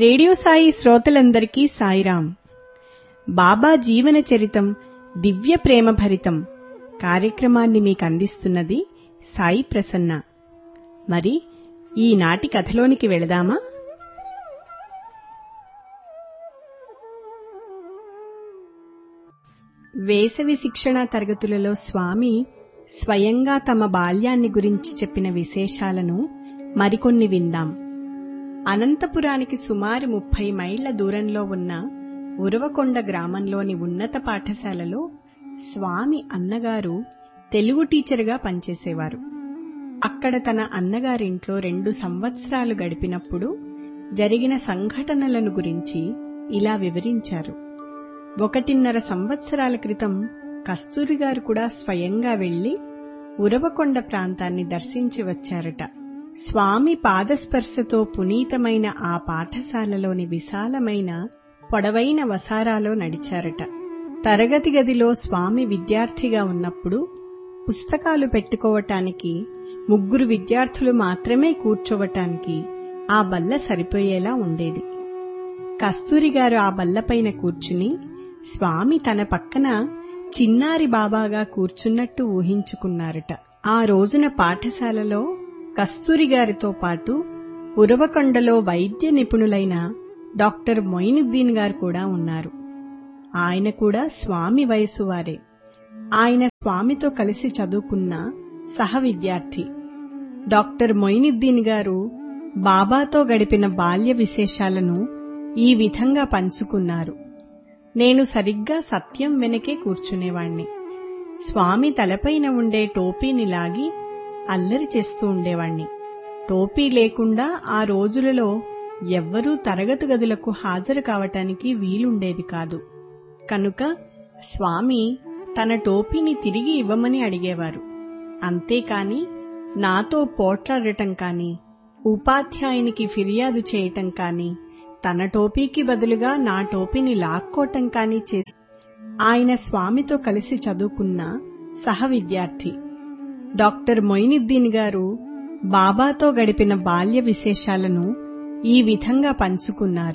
radio Sai శ్రోతలందరికీ సాయిరాం బాబా జీవన చరితం దివ్య ప్రేమ భరితం కార్యక్రమాన్ని మీకు అందిస్తున్నది సాయి ప్రసన్న మరి ఈనాటి కథలోనికి వెళదామా వేసవి శిక్షణ తరగతులలో స్వామి స్వయంగా తమ బాల్యాన్ని గురించి చెప్పిన విశేషాలను మరికొన్ని విందాం అనంతపురానికి సుమారు ముప్పై మైళ్ల దూరంలో ఉన్న ఉరవకొండ గ్రామంలోని ఉన్నత పాఠశాలలో స్వామి అన్నగారు తెలుగు టీచర్గా పనిచేసేవారు అక్కడ తన అన్నగారింట్లో రెండు సంవత్సరాలు గడిపినప్పుడు జరిగిన సంఘటనలను గురించి ఇలా వివరించారు ఒకటిన్నర సంవత్సరాల క్రితం కస్తూరి గారు కూడా స్వయంగా వెళ్లి ఉరవకొండ ప్రాంతాన్ని దర్శించి వచ్చారట స్వామి పాదస్పర్శతో పునీతమైన ఆ పాఠశాలలోని విశాలమైన పొడవైన వసారాలో నడిచారట తరగతి గదిలో స్వామి విద్యార్థిగా ఉన్నప్పుడు పుస్తకాలు పెట్టుకోవటానికి ముగ్గురు విద్యార్థులు మాత్రమే కూర్చోవటానికి ఆ బల్ల సరిపోయేలా ఉండేది కస్తూరి గారు ఆ బల్లపైన కూర్చుని స్వామి తన పక్కన చిన్నారి బాబాగా కూర్చున్నట్టు ఊహించుకున్నారట ఆ రోజున పాఠశాలలో కస్తూరి గారితో పాటు ఉరవకొండలో వైద్య నిపుణులైన డాక్టర్ మొయినుద్దీన్ గారు కూడా ఉన్నారు ఆయన కూడా స్వామి వయసు వారే ఆయన స్వామితో కలిసి చదువుకున్న సహ విద్యార్థి డాక్టర్ మొయినుద్దీన్ గారు బాబాతో గడిపిన బాల్య విశేషాలను ఈ విధంగా పంచుకున్నారు నేను సరిగ్గా సత్యం వెనకే కూర్చునేవాణ్ణి స్వామి తలపైన ఉండే టోపీని లాగి అల్లరి చేస్తూ ఉండేవాణ్ణి టోపీ లేకుండా ఆ రోజులలో ఎవ్వరూ తరగతి గదులకు హాజరు కావటానికి వీలుండేది కాదు కనుక స్వామి తన టోపీని తిరిగి ఇవ్వమని అడిగేవారు అంతేకాని నాతో పోట్లాడటం కాని ఉపాధ్యాయునికి ఫిర్యాదు చేయటం కాని తన టోపీకి బదులుగా నా టోపీని లాక్కోవటం కాని చే ఆయన స్వామితో కలిసి చదువుకున్న సహ విద్యార్థి డాక్టర్ మొయినుద్దీన్ గారు బాబాతో గడిపిన బాల్య విశేషాలను ఈ విధంగా పంచుకున్నారు